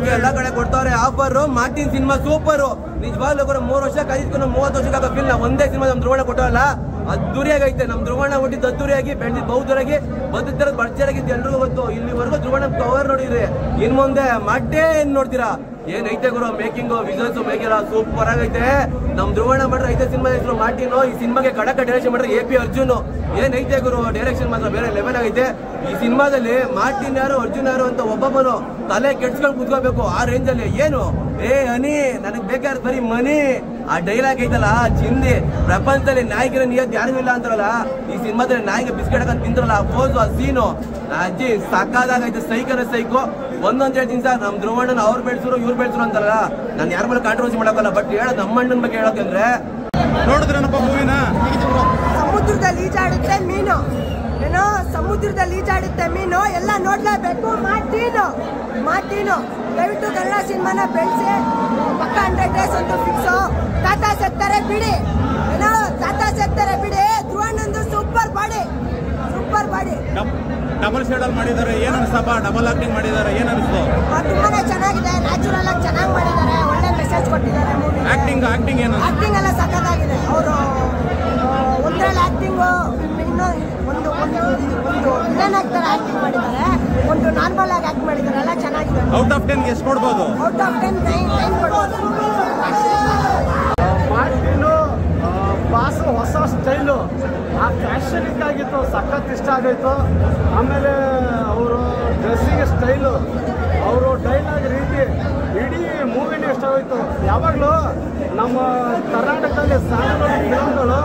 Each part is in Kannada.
ಇವಾಗ ಎಲ್ಲಾ ಕಡೆ ಕೊಡ್ತಾವ್ರೆ ಆಫರ್ ಮಾರ್ಟಿನ್ ಸಿನಿಮಾ ಸೂಪರ್ ನಿಜವಾಗ್ಲೂ ಕೂಡ ಮೂರ್ ವರ್ಷ ಕಾದಿದ್ಕೊಂಡು ಮೂವತ್ತು ವರ್ಷಕ್ಕೆ ಫಿಲ್ ನಾವು ಒಂದೇ ಸಿನಿಮಾ ನಮ್ ಧ್ರುವಣ ಕೊಟ್ಟವಲ್ಲ ಅದ್ದೂರಿಯಾಗೈತೆ ನಮ್ ಧ್ರುವಣ ಹುಟ್ಟಿದ್ದು ಅದ್ದೂರಿಯಾಗಿ ಬೆಳೆದಿದ್ದು ಬಹುದೂರಾಗಿ ಬದುಕ್ತಿರೋದು ಭರ್ಜರಿಯಾಗಿತ್ತು ಎಲ್ರಿಗೂ ಗೊತ್ತು ಇಲ್ಲಿವರೆಗೂ ಧ್ರುವಣ ಕವರ್ ನೋಡಿದ್ರಿ ಇನ್ ಮುಂದೆ ಮಡ್ಡೆ ಏನ್ ನೋಡ್ತೀರಾ ಏನೈತೆ ಗುರು ಮೇಕಿಂಗ್ ವಿಜುವಲ್ಸ್ ಮೇಕಿಂಗ್ ಸೂಪರ್ ಆಗೈತೆ ನಮ್ ಧ್ರುವಣ ಮಾಡ್ರೆ ಐತೆ ಸಿನಿಮಾ ಹೆಸರು ಮಾರ್ಟಿನ್ ಈ ಸಿನಿಮಾಗೆ ಕಡಕ ಡೈರೆಕ್ಷನ್ ಮಾಡ್ರೆ ಎ ಪಿ ಅರ್ಜುನ್ ಏನೈತೆ ಗುರು ಡೈರೆಕ್ಷನ್ ಮಾತ್ರ ಬೇರೆ ಲೆವೆಲ್ ಆಗೈತೆ ಈ ಸಿನಿಮಾದಲ್ಲಿ ಮಾರ್ಟಿನ್ ಯಾರು ಅರ್ಜುನ್ ಯಾರು ಅಂತ ಒಬ್ಬೊಬ್ಬನು ತಲೆ ಕೆಡ್ಸ್ಕೊಂಡು ಕುತ್ಕೋಬೇಕು ಆ ರೇಂಜ್ ಅಲ್ಲಿ ಏನು ಏ ಹನಿ ನನಗ್ ಬೇಕಾದ್ರೆ ಬರೀ ಮನಿ ಆ ಡೈಲಾಗ್ ಐತಲ್ಲ ಆ ಚಿಂದಿ ಪ್ರಪಂಚದಲ್ಲಿ ನಾಯಕನ ನಿಯತ್ ಯಾರಿಗೂ ಇಲ್ಲ ಅಂತಾರಲ್ಲ ಈ ಸಿನಿಮಾದಲ್ಲಿ ನಾಯಿಗೆ ಬಿಸ್ಕೆಟ್ ಹಾಕೊಂಡು ತಿಂತಾರಲ್ಲ ಆ ಪೋಸು ಆ ಸೀನು ಅಜ್ಜಿ ಸಕ್ಕದಾಗೈತೆ ಸೈಕನ ಸೈಕು ಒಂದೊಂದ್ ಹೇಳ್ತೀನಿ ಸರ್ ನಮ್ ಧ್ರುವಣ್ಣನ ಅವ್ರು ಬೆಳ್ಸರು ಇವ್ರು ಬೆಳ್ಸರು ಅಂತಾರಲ್ಲ ನಾನು ಯಾರ ಮೇಲೆ ಕಾಂಟ್ರವರ್ಸಿ ಮಾಡಕ್ಕಲ್ಲ ಬಟ್ ಹೇಳೋದು ನಮ್ಮ ಅಣ್ಣನ ಬಗ್ಗೆ ಹೇಳೋಕಂದ್ರೆ ನೋಡಿದ್ರೇನಪ್ಪ ಮೂವಿನ ಸಮುದ್ರದಲ್ಲಿ ಈಜಾಡುತ್ತೆ ಮೀನು ಏನೋ ಸಮುದ್ರದಲ್ಲಿ ಈಜಾಡುತ್ತೆ ಮೀನು ಎಲ್ಲ ನೋಡ್ಲೇಬೇಕು ಮಾರ್ಟೀನು ಮಾರ್ಟೀನು ದಯವಿಟ್ಟು ಕನ್ನಡ ಸಿನಿಮಾನ ಬೆಳೆಸಿ ಪಕ್ಕ ಹಂಡ್ರೆಡ್ ಡೇಸ್ ಒಂದು ಫಿಕ್ಸು ಟಾಟಾ ಸೆತ್ತಾರೆ ಬಿಡಿ ಏನೋ ಟಾಟಾ ಸೆತ್ತಾರೆ ಬಿಡಿ ಧ್ರುವಣ್ಣಂದು super body super body double ಶೇಡಲ್ ಮಾಡಿದ್ದಾರೆ ಏನ್ ಅನ್ಸಪ್ಪ ಡಬಲ್ ಆಕ್ಟಿಂಗ್ ಮಾಡಿದ್ದಾರೆ ಏನ್ ಅನ್ಸ್ತು ತುಂಬಾನೇ ಚೆನ್ನಾಗಿದೆ ನ್ಯಾಚುರಲ್ ಆಗಿ ಚೆನ್ನಾಗಿ ಮಾಡಿದ್ದಾರೆ ಒಳ್ಳೆ ಮೆಸೇಜ್ ಕೊಟ್ಟಿದ್ದಾರೆ ಮೂವಿ ಆಕ್ಟಿಂಗ್ ಆಕ್ಟಿಂಗ್ ಏನು ಆಕ್ಟಿಂಗ್ ಎಲ್ಲ ಸಖತ್ತಾಗಿದೆ ಅವರು ಒಂದ್ರಲ್ಲಿ ಆಕ್ಟಿಂಗು ಇನ್ನು ಒಂದು ಒಂದು ಒಂದು ವಿಲನ್ ಆಗ್ತಾರೆ ಆಕ್ಟಿಂಗ್ ಮಾಡಿದ್ದಾರೆ ಒಂದು ನಾರ್ಮಲ್ ಆಗಿ ಆಕ್ಟ್ ಮಾಡಿದ್ದಾರೆ ಎಲ್ಲ ಚೆನ್ನಾಗಿದೆ ಔಟ್ ಆಫ್ ಟೆನ್ ಎಷ್ಟು ಕೊಡ್ಬೋದು out of ten nine nine ಕೊಡ್ಬೋದು ಮಾರ್ಟಿನು ಬಾಸು ಹೊಸ ಸ್ಟೈಲು ಆ ಫ್ಯಾಷನಿಕ್ ಆಗಿತ್ತು ಸಖತ್ ಇಷ್ಟ ಆಗೋಯ್ತು ಆಮೇಲೆ ಅವರು ಡ್ರೆಸ್ಸಿಂಗ್ ಸ್ಟೈಲು ಅವರು ಡೈಲಾಗ್ ರೀತಿ ಇಡೀ ಮೂವಿನೇ ಇಷ್ಟ ಆಗೋಯ್ತು ಯಾವಾಗಲೂ ನಮ್ಮ ಕರ್ನಾಟಕದಲ್ಲಿ ಸ್ಯಾಂಡಲ್ವುಡ್ ಫಿಲಮ್ಗಳು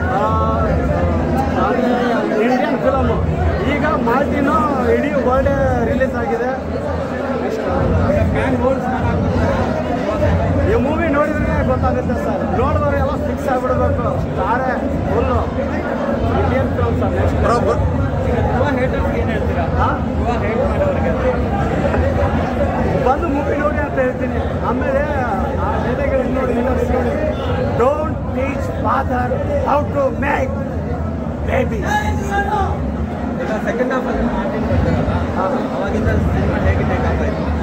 ಇಂಡಿಯನ್ ಫಿಲಮು ಈಗ ಮಾರ್ಟಿನು ಇಡೀ ವರ್ಲ್ಡ್ ರಿಲೀಸ್ ಆಗಿದೆ ಈ ಮೂವಿ ನೋಡಿದ್ರೆ ಗೊತ್ತಾಗುತ್ತೆ ಸರ್ ನೋಡಿದವ್ರು ಎಲ್ಲ ಫಿಕ್ಸ್ ಆಗ್ಬಿಡ್ಬೇಕು ಸ್ಟಾರೇ full Indian film sir next ಬರೋಬ್ಬರ್ ಬಂದು ಮೂವಿ ನೋಡಿ ಅಂತ ಹೇಳ್ತೀನಿ ಆಮೇಲೆ ಆ ನೆಲೆಗಳು ನೋಡಿ ನೋಡಿ ನೋಡಿ don't teach father how to make baby second half ಅವಾಗಿಂದ ಸಿನಿಮಾ ಹೇಗೆ ಟೇಕ್ ಆಗ್ತಾ ಇತ್ತು